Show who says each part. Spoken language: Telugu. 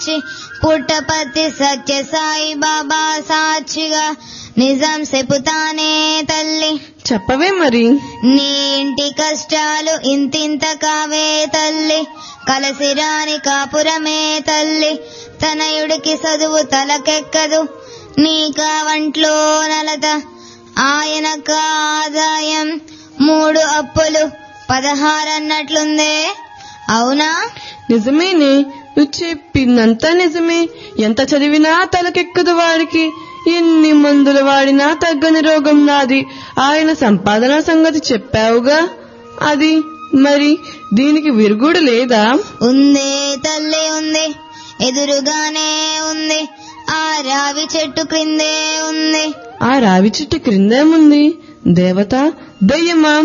Speaker 1: సాక్షి పుట్టపర్తి సత్య సాయి బాబా సాక్షిగా నిజం చెపుతానే తల్లి
Speaker 2: చెప్పవే మరి
Speaker 1: నీ ఇంటి కష్టాలు ఇంతింత కావే తల్లి కలసిరాని కాపురమే తల్లి తనయుడికి చదువు తలకెక్కదు నీ కావంట్లో నలత ఆయనక ఆదాయం మూడు అప్పులు పదహారన్నట్లుందే అవునా
Speaker 2: నిజమేనే నువ్వు చెప్పిందంతా నిజమే ఎంత చదివినా తలకెక్కదు వాడికి ఎన్ని మందులు వాడినా తగ్గని రోగం నాది ఆయన సంపాదన సంగతి చెప్పావుగా అది మరి దీనికి విరుగుడు లేదా
Speaker 1: ఉందే తల్లి ఉంది ఎదురుగానే ఉంది ఆ రావి చెట్టు క్రిందే ఉంది
Speaker 2: ఆ రావి చెట్టు క్రిందేముంది దేవత దయ్యమా